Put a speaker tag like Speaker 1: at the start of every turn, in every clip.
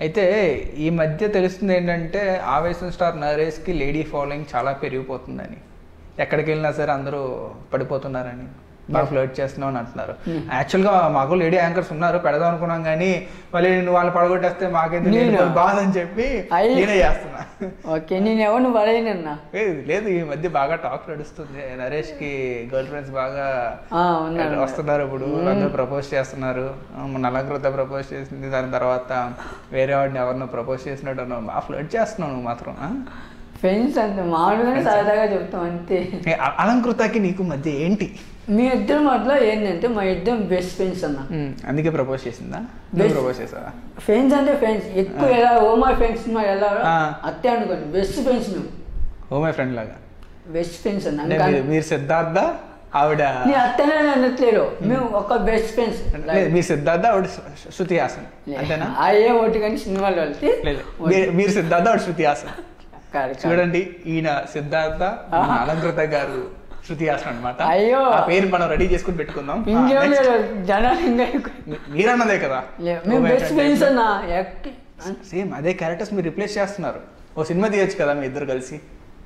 Speaker 1: అయితే ఈ మధ్య తెలుస్తుంది ఏంటంటే ఆవేశం స్టార్ నరేష్కి లేడీ ఫాలోయింగ్ చాలా పెరిగిపోతుందని ఎక్కడికి వెళ్ళినా సరే అందరూ పడిపోతున్నారని బాగా ఫ్లర్ట్ చేస్తున్నాం అని అంటున్నారు యాక్చువల్గా మాకు లేడీ యాంకర్స్ ఉన్నారు పెడదాం అనుకున్నాం కానీ మళ్ళీ నువ్వు వాళ్ళు పడగొట్టేస్తే మాకేంటి
Speaker 2: నేను?
Speaker 1: బాధ అని చెప్పి
Speaker 2: అయ్యి.
Speaker 1: నేనే చేస్తున్నా
Speaker 2: ఓకే నేను ఎవరిని పడేయనన్నా
Speaker 1: ఏ, లేదు ఈ మధ్య బాగా టాక్ నడుస్తుంది నరేష్ కి గర్ల్ ఫ్రెండ్స్ బాగా
Speaker 2: ఆ, ఉన్నారు.
Speaker 1: వస్తున్నారు ఇప్పుడు అందరూ ప్రపోజ్ చేస్తున్నారు ఆ, మొన్న అలంకృత ప్రపోజ్ చేసింది దాని తర్వాత వేరే వాడిని ఎవరినో ప్రపోజ్ చేసినట్టు అన్నావు. బాగా ఫ్లడ్ చేస్తున్నావు నువ్వు మాత్రం ఆ?
Speaker 2: ఫ్రెండ్స్ అంతే మామూలుగానే సరదాగా చెప్తాం అంతే
Speaker 1: ఏ, అ- అలంకృతకి నీకు మధ్య ఏంటి
Speaker 2: మీ ఇద్దరి మధ్యలో ఏంటంటే మా ఇద్దరం బెస్ట్ ఫ్రెండ్స్ అన్న
Speaker 1: ఉమ్, అందుకే ప్రపోజ్ చేసిందా నువ్వు
Speaker 2: Best-
Speaker 1: ప్రపోజ్ చేసావా
Speaker 2: ఫ్రెండ్స్ అంటే ఫ్రెండ్స్ ఎక్కువ ఎలా ఓ మై ఫ్రెండ్స్ మా ఎలా
Speaker 1: ఆ.
Speaker 2: అత్తే అనుకోండి బెస్ట్ ఫ్రెండ్స్ నువ్వు
Speaker 1: ఓ మై ఫ్రెండ్ లాగా
Speaker 2: బెస్ట్ ఫ్రెండ్స్ అన్న
Speaker 1: అంటే
Speaker 2: ఇంకా
Speaker 1: మీరు- మీరు సిద్ధార్థ ఆవిడ
Speaker 2: నీ అత్తనే అనట్లేదు మేము ఒక బెస్ట్ ఫ్రెండ్స్
Speaker 1: లేదు, మీరు సిద్ధార్థ ఆవిడ శృ- శృతి హాసన్ అంతేనా
Speaker 2: అయ్యే ఒకటి కానీ సినిమాలు వెళ్తే
Speaker 1: లేదు మీరు- మీరు సిద్ధార్థ ఆవిడ శృతి హాసన్
Speaker 2: కాదు, కాదు.
Speaker 1: చూడండి ఈయన సిద్ధార్థ మన అలంకృత గారు శృతి హాసన్ అనమాట
Speaker 2: అయ్యో.
Speaker 1: ఆ పేరు మనం రెడీ చేసుకుని పెట్టుకుందాం ఆ,
Speaker 2: ఇంకేం
Speaker 1: next.
Speaker 2: లేదు జనాలు ఇంకా ఎక్కువ.
Speaker 1: మీ- మీరన్నదే కదా
Speaker 2: లే- మేము బెస్ట్ ఫ్రెండ్స్ అన్న ఎక్కి
Speaker 1: సేమ్ అదే క్యారెక్టర్స్ మీరు రిప్లేస్ చేస్తున్నారు ఓ సినిమా తీయచ్చు కదా మీ ఇద్దరు కలిసి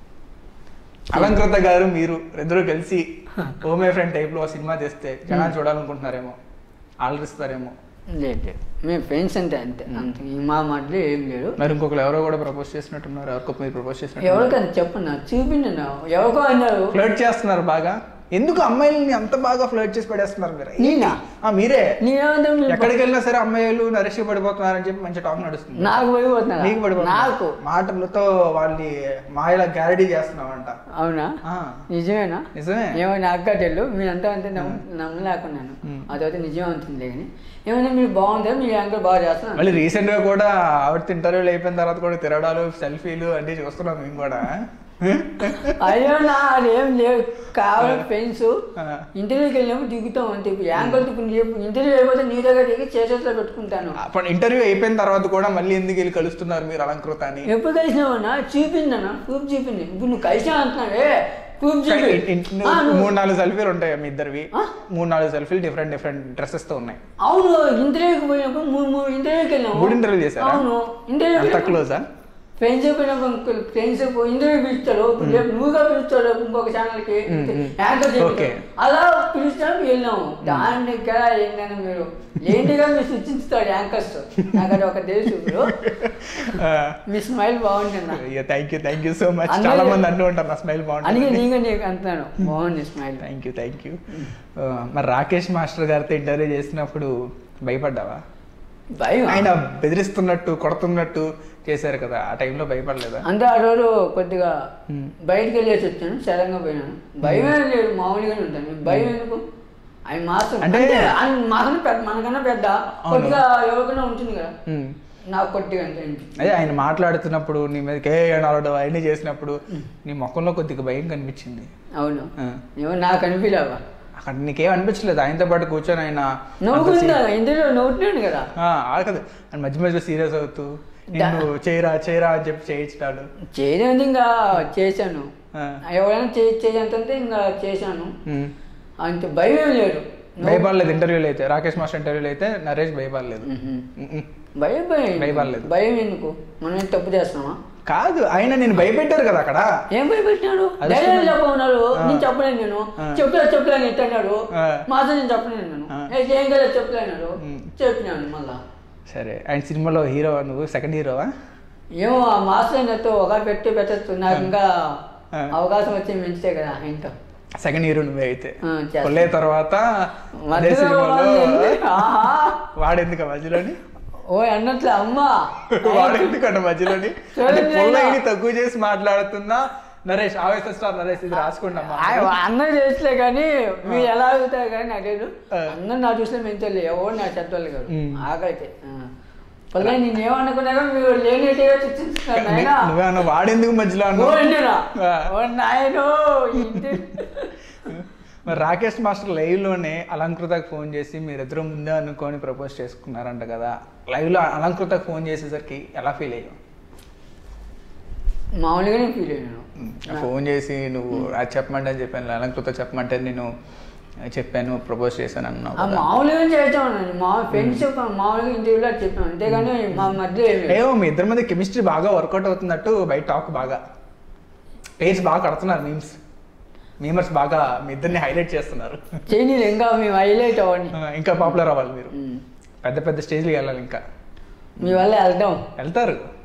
Speaker 1: అలంకృత గారు మీరు ఇద్దరు కలిసి ఓ మై ఫ్రెండ్ టైప్ లో ఓ సినిమా తీస్తే జనాలు చూడాలనుకుంటున్నారేమో ఆలోచిస్తారేమో
Speaker 2: లేదు లేదు. మేము ఫ్రెండ్స్ అంటే అంతే అంతే ఈ మా మాటలు ఏం లేదు
Speaker 1: మరి ఇంకొకరు ఎవరో కూడా ప్రపోజ్ చేసినట్టున్నారు ఎవరికో మీరు ప్రపోజ్ చేసినట్టు
Speaker 2: ఎవరికైనా చెప్పన్నా చూపిండి ఎవరికో అన్నారు
Speaker 1: ఫ్లర్ట్ చేస్తున్నారు బాగా ఎందుకు అమ్మాయిల్ని అంత బాగా ఫ్లర్ట్ చేసి పడేస్తున్నారు మీరు
Speaker 2: నేనా?
Speaker 1: ఆ, మీరే
Speaker 2: నేనేమంటే
Speaker 1: ఎక్కడికి వెళ్ళినా సరే అమ్మాయిలు నరేష్ పడిపోతున్నారని చెప్పి మంచి టాక్ నడుస్తుంది
Speaker 2: నాకు పోయిపోతున్నా
Speaker 1: నీకు పడిపోతున్నారు
Speaker 2: నాకు
Speaker 1: మాటలతో వాళ్ళని మాయలా గ్యారడీ చేస్తున్నావంట
Speaker 2: అవునా
Speaker 1: ఆ,
Speaker 2: నిజమేనా
Speaker 1: నిజమే
Speaker 2: ఏమో నాకు కూడా తెలియదు మీరంతా అంతే నమ్ము నమ్మలేకున్నాను అదైతే నిజం అవుతుంది కానీ ఏమైనా మీరు బాగుంటారు మీరు యాంకర్ బాగా చేస్తున్నారు
Speaker 1: మళ్ళీ రీసెంట్ గా కూడా ఆవిడ ఇంటర్వ్యూలు అయిపోయిన తర్వాత కూడా తిరగడాలు సెల్ఫీలు అన్ని చూస్తున్నాం మేము కూడా
Speaker 2: అయ్యో నా అదేం లేవు కావాలి ఫ్రెండ్స్
Speaker 1: ఆ.
Speaker 2: ఇంటర్వ్యూకి వెళ్ళినప్పుడు దిగుతాం అంతే ఇప్పుడు యాంకర్ ఇప్పుడు ఇంటర్వ్యూ అయిపోతే నీ దగ్గర దిగి చేసేట్లో పెట్టుకుంటాను
Speaker 1: అప్పుడు ఇంటర్వ్యూ అయిపోయిన తర్వాత కూడా మళ్ళీ ఎందుకు వెళ్ళి కలుస్తున్నారు మీరు అలంకృత అని
Speaker 2: ఎప్పుడు కలిసినావన్నా చూపిందన్నా ప్రూఫ్ చూపింది ఇప్పుడు నువ్వు కలిసా అంటున్నావే ప్రూఫ్
Speaker 1: కానీ
Speaker 2: చూపి
Speaker 1: ఇన్- ఇన్-
Speaker 2: ఆ, నువ్వు-
Speaker 1: మూడు నాలుగు సెల్ఫీలు ఉంటాయి మీ ఇద్దరివి
Speaker 2: ఆ?
Speaker 1: మూడు నాలుగు సెల్ఫీలు డిఫరెంట్ డిఫరెంట్ డ్రెస్సెస్ తో ఉన్నాయి
Speaker 2: అవును ఇంటర్వ్యూకి పోయినప్పుడు మూడు మూడు ఇంటర్వ్యూకి వెళ్ళాము
Speaker 1: మూడు ఇంటర్వ్యూ చేశారా?
Speaker 2: అవును
Speaker 1: అంత
Speaker 2: ఇంటర్వ్యూ
Speaker 1: క్లోజా
Speaker 2: ఫ్రెండ్స్ పోయినప్పుడు ఫ్రెండ్స్ ఇంటర్వ్యూ పిలుస్తాడు ఇప్పుడు రేపు నువ్వుగా పిలుస్తాడు ఇంకొక ఛానల్ కి యాంకర్
Speaker 1: ఓకే.
Speaker 2: అలా పిలుస్తాం వెళ్ళాము దాన్ని కదా ఏంటంటే మీరు ఏంటిగా మీరు సృష్టిస్తాడు యాంకర్స్ నాకు అది ఒక తెలుసు ఇప్పుడు మీ స్మైల్ బాగుంటుంది
Speaker 1: thank you thank you so much
Speaker 2: అందరూ-
Speaker 1: చాలా మంది అంటూ ఉంటారు నా స్మైల్
Speaker 2: అందుకే
Speaker 1: బాగుంటుంది
Speaker 2: నీగా నీకు అంటున్నాను బాగుంది smile
Speaker 1: thank you thank you మరి రాకేష్ మాస్టర్ గారితో ఇంటర్వ్యూ చేసినప్పుడు భయపడ్డావా
Speaker 2: భయం
Speaker 1: ఆయన బెదిరిస్తున్నట్టు కొడుతున్నట్టు చేశారు కదా ఆ టైంలో భయపడలేదా
Speaker 2: అంటే ఆ రోజు కొద్దిగా
Speaker 1: Hmm.
Speaker 2: బయటికి వెళ్ళేసి వచ్చాను సడన్గా పోయినాను భయం ఏం లేదు మామూలుగానే ఉంటాను భయం ఎందుకు ఆయన మాత్రం
Speaker 1: అంటే-
Speaker 2: అంటే ఆయన మనకన్నా పెద్ద మనకన్నా పెద్ద
Speaker 1: అవును.
Speaker 2: కొద్దిగా ఎవరికైనా ఉంటుంది కదా
Speaker 1: ఉమ్.
Speaker 2: నాకు కొద్దిగా అంతే అనిపించింది
Speaker 1: అదే ఆయన మాట్లాడుతున్నప్పుడు నీ మీదకి ఏ అనడం అవన్నీ చేసినప్పుడు నీ ముఖంలో కొద్దిగా భయం కనిపించింది
Speaker 2: అవును
Speaker 1: ఆ.
Speaker 2: ఏమో నాకు అనిపించలేవా
Speaker 1: అక్కడ నీకేం అనిపించలేదు ఆయనతో పాటు కూర్చొని ఆయన
Speaker 2: నవ్వుకుందా ఇందులో నవ్వుతున్నాడు కదా
Speaker 1: ఆ, ఆడ కదా ఆయన మధ్య మధ్యలో సీరియస్ అవుతూ నిన్ను చేయరా చేయరా అని చెప్పి చేయించాడు
Speaker 2: చేయలేదు ఇంకా చేశాను
Speaker 1: ఆ.
Speaker 2: ఎవరైనా చేయి చేయంతంటే ఇంకా చేశాను
Speaker 1: ఉమ్.
Speaker 2: అంత భయం ఏం లేదు
Speaker 1: భయపడలేదు ఇంటర్వ్యూలు అయితే రాకేష్ మాస్టర్ ఇంటర్వ్యూలు అయితే నరేష్ భయపడలేదు
Speaker 2: మ్మ్.
Speaker 1: ఉమ్మ్.
Speaker 2: భయం భయం
Speaker 1: భయపడలేదు.
Speaker 2: భయం ఎందుకు మనం ఏం తప్పు చేస్తున్నామా
Speaker 1: కాదు ఆయన నేను భయపెట్టారు కదా అక్కడ
Speaker 2: ఏం భయపెట్టినాడు
Speaker 1: అది
Speaker 2: ధైర్యం చెప్పమన్నాడు
Speaker 1: ఆ.
Speaker 2: నేను చెప్పలేను నేను
Speaker 1: ఆ.
Speaker 2: చెప్పలే చెప్పలేను ఎట్టన్నాడు
Speaker 1: ఆ.
Speaker 2: మాతో నేను చెప్పలేను నేను
Speaker 1: ఆ.
Speaker 2: ఏ, ఏం కదా చెప్పలేనాడు
Speaker 1: ఉమ్.
Speaker 2: చెప్పినాను మళ్ళా
Speaker 1: సరే ఆయన సినిమాలో హీరో నువ్వు సెకండ్ హీరోవా
Speaker 2: ఏమో ఆ మాస్టర్ నాతో ఒక పెట్టి పెట్టచ్చు నాకు ఇంకా
Speaker 1: ఆ.
Speaker 2: అవకాశం వచ్చి మంచిదే కదా ఆయనతో
Speaker 1: సెకండ్ హీరో నువ్వే అయితే
Speaker 2: ఆ, చేస్తా.
Speaker 1: కొల్లే తర్వాత అదే
Speaker 2: మధ్యలో
Speaker 1: సినిమాలో
Speaker 2: వాళ్ళు ఆహా.
Speaker 1: వాడెందుకు మధ్యలోని
Speaker 2: ఓ అన్నట్లే అమ్మా
Speaker 1: వాడెందుకు అంట మధ్యలోని
Speaker 2: చూడండి
Speaker 1: అంటే
Speaker 2: నాయనా.
Speaker 1: పొల్లైని తక్కువ చేసి మాట్లాడుతున్నా నరేష్ ఆవేశ స్టార్ నరేష్ ఇది రాసుకోండి అమ్మా
Speaker 2: ఆయన అందరూ చేసలే కానీ మీరు ఎలా అవుతారు కానీ నాకు తెలియదు
Speaker 1: ఆ.
Speaker 2: అందరూ నా చూసిన మెంతలే ఎవరు నా చెత్తోళ్ళు కాదు
Speaker 1: ఉమ్.
Speaker 2: ఆకైతే పల్లె నేను ఏమనుకున్నా కానీ మీరు లేనిటిగా చర్చిస్తున్నారు నాయనా
Speaker 1: నువ్వేమన్నా వాడెందుకు మధ్యలో
Speaker 2: ఓ
Speaker 1: అన్నావు
Speaker 2: అండినా
Speaker 1: ఆ.
Speaker 2: ఓ నాయనో ఇంటి
Speaker 1: మరి రాకేష్ మాస్టర్ లైవ్ లోనే అలంకృతకు ఫోన్ చేసి మీరిద్దరు ముందే అనుకొని ప్రపోజ్ చేసుకున్నారంట కదా లైవ్ లో అలంకృతకు ఫోన్ చేసేసరికి ఎలా ఫీల్ అయ్యావు
Speaker 2: మామూలుగానే ఫీల్ అయ్యాను
Speaker 1: ఫోన్ చేసి నువ్వు అది చెప్పమంటే అని చెప్పాను అలంకృత చెప్పమంటే నేను చెప్పాను ప్రపోజ్ చేశాను అన్నావు
Speaker 2: ఆ
Speaker 1: కదా.
Speaker 2: మామూలుగా చేసామన్నాను మా ఫ్రెండ్స్ మామూలుగా ఇంటర్వ్యూలో చెప్పాను అంతేగాని మా మధ్య ఏం లేదు.
Speaker 1: ఏమో మీ ఇద్దరి మధ్య కెమిస్ట్రీ బాగా వర్కౌట్ అవుతున్నట్టు బయట టాక్ బాగా పేర్స్ బాగా కడుతున్నారు మీమ్స్ మీమర్స్ బాగా మీ ఇద్దరిని హైలైట్ చేస్తున్నారు
Speaker 2: చేయనీలు ఇంకా మేము హైలైట్ అవ్వండి
Speaker 1: ఆ, ఇంకా పాపులర్ అవ్వాలి మీరు పెద్ద పెద్ద స్టేజ్కి వెళ్ళాలి ఇంకా
Speaker 2: మీ వల్ల వెళ్దాం
Speaker 1: వెళ్తారు